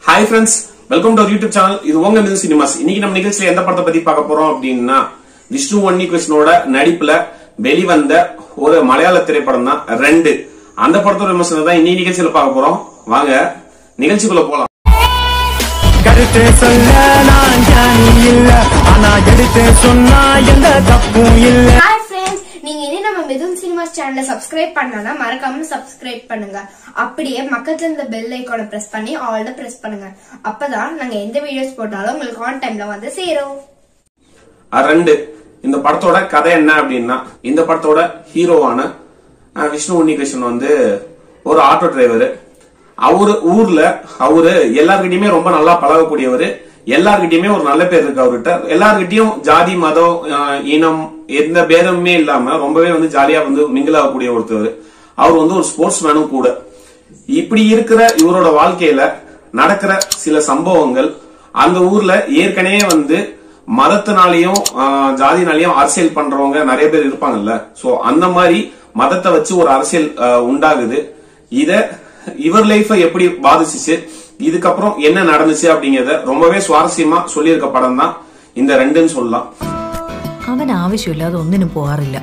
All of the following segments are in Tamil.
hi friends welcome to YouTube channel இது உங்க மிது சினிமாஸ் இன்னைக்கு நம்ம நிகழ்ச்சியில எந்த படத்தை பத்தி பார்க்க போறோம் அப்படின்னா விஷ்ணு ஒன்னி கிருஷ்ணனோட நடிப்புல வெளிவந்த ஒரு மலையாள திரைப்படம் தான் ரெண்டு அந்த படத்தோட விமர்சனம் தான் இன்னைக்கு நிகழ்ச்சியில பார்க்க போறோம் வாங்க நிகழ்ச்சிக்குள்ள போலாம் கருத்து சொல்ல நான் ஞானி இல்ல ஆனா எடுத்து சொன்னா எந்த தப்பும் இல்ல ஹாய் ஃப்ரெண்ட்ஸ் நீங்க இனி நம்ம மிதுன் சினிமாஸ் சேனலை சப்ஸ்கிரைப் பண்ணனா மறக்காம சப்ஸ்கிரைப் பண்ணுங்க அப்படியே பக்கத்துல இந்த பெல் ஐகானை பிரஸ் பண்ணி ஆல்ல பிரஸ் பண்ணுங்க அப்பதான் நாங்க எந்த வீடியோஸ் போட்டாலும் உங்களுக்கு ஆன் டைம்ல வந்து சேரும் அஹ் ரெண்டு இந்த படத்தோட கதை என்ன அப்படின்னா இந்த படத்தோட ஹீரோவான அஹ், விஷ்ணு உன்னிகிருஷ்ணன் வந்து ஒரு ஆட்டோ டிரைவர் அவரு ஊர்ல அவரு எல்லார்கிட்டயுமே ரொம்ப நல்லா பழகக்கூடியவர் எல்லார்கிட்டயுமே ஒரு நல்ல பேர் இருக்கு அவர்கிட்ட எல்லார்கிட்டயும் ஜாதி மதம் அஹ், இனம் எந்த பேதமுமே இல்லாம ரொம்பவே வந்து ஜாலியா வந்து மிங்கிள் ஆகக்கூடிய ஒருத்தவர் அவர் வந்து ஒரு ஸ்போர்ட்ஸ் மேனும் கூட இப்படி இருக்கிற இவரோட வாழ்க்கையில நடக்கிற சில சம்பவங்கள் அந்த ஊர்ல ஏற்கனவே வந்து மதத்தினாலையும் ஆஹ், ஜாதினாலையும் அரசியல் பண்றவங்க நிறைய பேர் இருப்பாங்கல்ல சோ அந்த மாதிரி மதத்தை வச்சு ஒரு அரசியல் ஆஹ், உண்டாகுது இத இவர் லைஃபை எப்படி பாதிச்சுச்சு இதுக்கப்புறம் என்ன நடந்துச்சு அப்படிங்கறத ரொம்பவே சுவாரஸ்யமா சொல்லியிருக்க படம் தான் இந்த ரெண்டுன்னு சொல்லலாம் അവൻ ആവശ്യമില്ലാതെ ഒന്നിനും പോകാറില്ല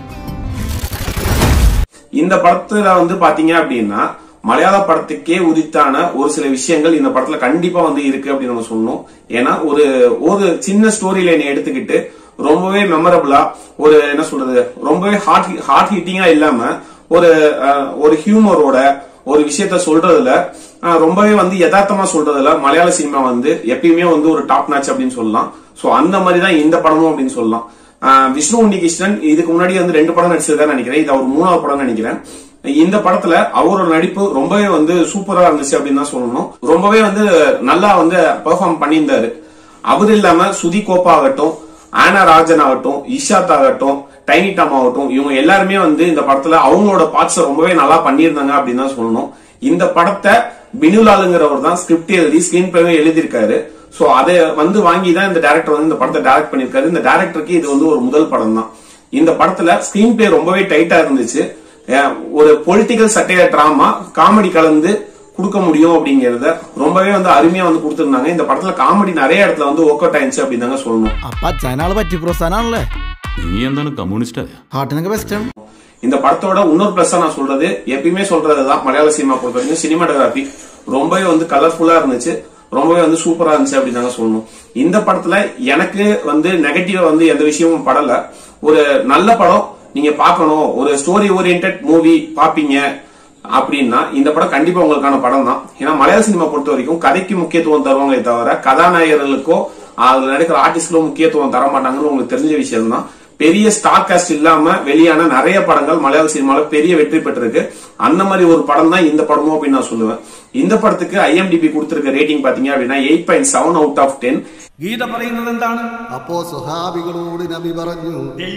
இந்த படத்துல வந்து பாத்தீங்க அப்படின்னா மலையாள படத்துக்கே உரித்தான ஒரு சில விஷயங்கள் இந்த படத்துல கண்டிப்பா வந்து இருக்கு அப்படின்னு நம்ம சொல்லணும் ஏன்னா ஒரு ஒரு சின்ன ஸ்டோரி லைனை எடுத்துக்கிட்டு ரொம்பவே மெமரபிளா ஒரு என்ன சொல்றது ரொம்பவே ஹார்ட் ஹார்ட் ஹிட்டிங்கா இல்லாம ஒரு அஹ், ஒரு ஹியூமரோட ஒரு விஷயத்த சொல்றதுல அஹ், ரொம்பவே வந்து யதார்த்தமா சொல்றதுல மலையாள சினிமா வந்து எப்பயுமே வந்து ஒரு டாப் நாச் அப்படின்னு சொல்லலாம் சோ அந்த மாதிரி தான் இந்த படமும் அப்படின்னு சொல்லலாம் ஆஹ் விஷ்ணு உன்னிகிருஷ்ணன் இதுக்கு முன்னாடி வந்து ரெண்டு படம் நடிச்சிருக்காரு நினைக்கிறேன் இது அவர் மூணாவது படம் நினைக்கிறேன் இந்த படத்துல அவரோட நடிப்பு ரொம்பவே வந்து சூப்பரா இருந்துச்சு அப்படின்னு தான் சொல்லணும் ரொம்பவே வந்து நல்லா வந்து பெர்ஃபார்ம் பண்ணியிருந்தாரு அவர் இல்லாம சுதி கோப்பா ஆகட்டும் ஆனா ராஜன் ஆகட்டும் இஷாத் ஆகட்டும் டைனி டாம் ஆகட்டும் இவங்க எல்லாருமே வந்து இந்த படத்துல அவங்களோட பார்ட்ஸ் ரொம்பவே நல்லா பண்ணியிருந்தாங்க அப்படின்னு தான் சொல்லணும் இந்த படத்தை பினுலாலுங்கிறவர் தான் ஸ்கிரிப்ட் எழுதி ஸ்கிரீன் பிளேவே எழுதியிருக்காரு சோ அதை வந்து வாங்கி தான் இந்த டேரக்டர் வந்து இந்த படத்தை டைரக்ட் பண்ணிருக்காரு இந்த டேரக்டருக்கு இது வந்து ஒரு முதல் படம் தான் இந்த படத்துல ஸ்கிரீன் பிளே ரொம்பவே டைட்டா இருந்துச்சு அஹ் ஒரு பொலிட்டிக்கல் சட்டைய டிராமா காமெடி கலந்து கொடுக்க முடியும் அப்படிங்கறத ரொம்பவே வந்து அருமையா வந்து கொடுத்திருந்தாங்க இந்த படத்துல காமெடி நிறைய இடத்துல வந்து ஒர்க் அவுட் ஆயிடுச்சு அப்படின்னு தாங்க சொல்லணும் അപ്പൊ അച്ഛനാള് പറ്റി പ്രസ്ഥാനാണല്ലേ നീ എന്താണ് കമ്മ്യൂണിസ്റ്റായ ഹാർട്ടിനൊക്കെ ബെസ്റ്റ് இந்த படத்தோட இன்னொரு பிளஸ் நான் சொல்றது எப்பயுமே சொல்றதுதான் மலையாள சினிமா பொறுத்த வரைக்கும் சினிமாட்டோகிராஃபி ரொம்பவே வந்து கலர்ஃபுல்லா இருந்துச்சு ரொம்பவே வந்து சூப்பரா இருந்துச்சு அப்படின்னு தாங்க சொல்லணும் இந்த படத்துல எனக்கு வந்து நெகட்டிவா வந்து எந்த விஷயமும் படல ஒரு நல்ல படம் நீங்க பார்க்கணும் ஒரு ஸ்டோரி ஓரியன்ட் மூவி பாப்பீங்க அப்படின்னா இந்த படம் கண்டிப்பா உங்களுக்கான படம் தான் ஏன்னா மலையாள சினிமா பொறுத்த வரைக்கும் கதைக்கு முக்கியத்துவம் தருவாங்களே தவிர கதாநாயகர்களுக்கோ அதுல நடிக்கிற ஆர்டிஸ்ட்களும் முக்கியத்துவம் தர மாட்டாங்கன்னு உங்களுக்கு தெரிஞ்ச விஷயம் தான் பெரிய ஸ்டார் காஸ்ட் இல்லாம வெளியான நிறைய படங்கள் மலையாள சினிமால பெரிய வெற்றி பெற்றிருக்கு அந்த மாதிரி ஒரு படம் தான் இந்த படமும் அப்படின்னு நான் சொல்லுவேன் இந்த படத்துக்கு ஐஎம்டிபி கொடுத்திருக்க ரேட்டிங் பாத்தீங்க அப்படின்னா eight point seven out of ten Geetha പറയുന്നത് എന്താണ് അപ്പോ സ്വഹാബികളോട് നബി പറഞ്ഞു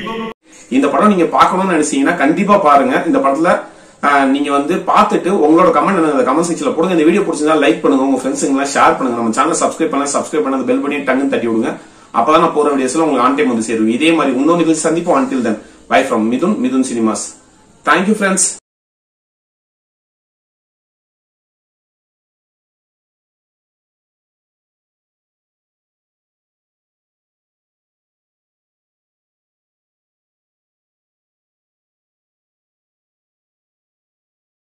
இந்த படம் நீங்க பார்க்கணும்னு நினைச்சீங்கன்னா கண்டிப்பா பாருங்க இந்த படத்துல ஆஹ், நீங்க வந்து பார்த்துட்டு உங்களோட கமெண்ட் எனக்கு கமெண்ட் செக்ஷன்ல போடுங்க இந்த வீடியோ பிடிச்சிருந்தா லைக் பண்ணுங்க உங்க ஃப்ரெண்ட்ஸுங்க ஷேர் பண்ணுங்க நம்ம சேனல் சப்ஸ்கிரைப் பண்ணல சப்ஸ்கிரைப் பண்ண பெல் பண்ணி டங்கு தட்டி விடுங்க அப்பதான் நான் போற வீடியோஸ்ல உங்களுக்கு ஆன் டைம் வந்து சேருவேன் இதே மாதிரி இன்னொரு நிகழ்ச்சி சந்திப்போம் until then bye from Mithun Mithun cinemas thank you friends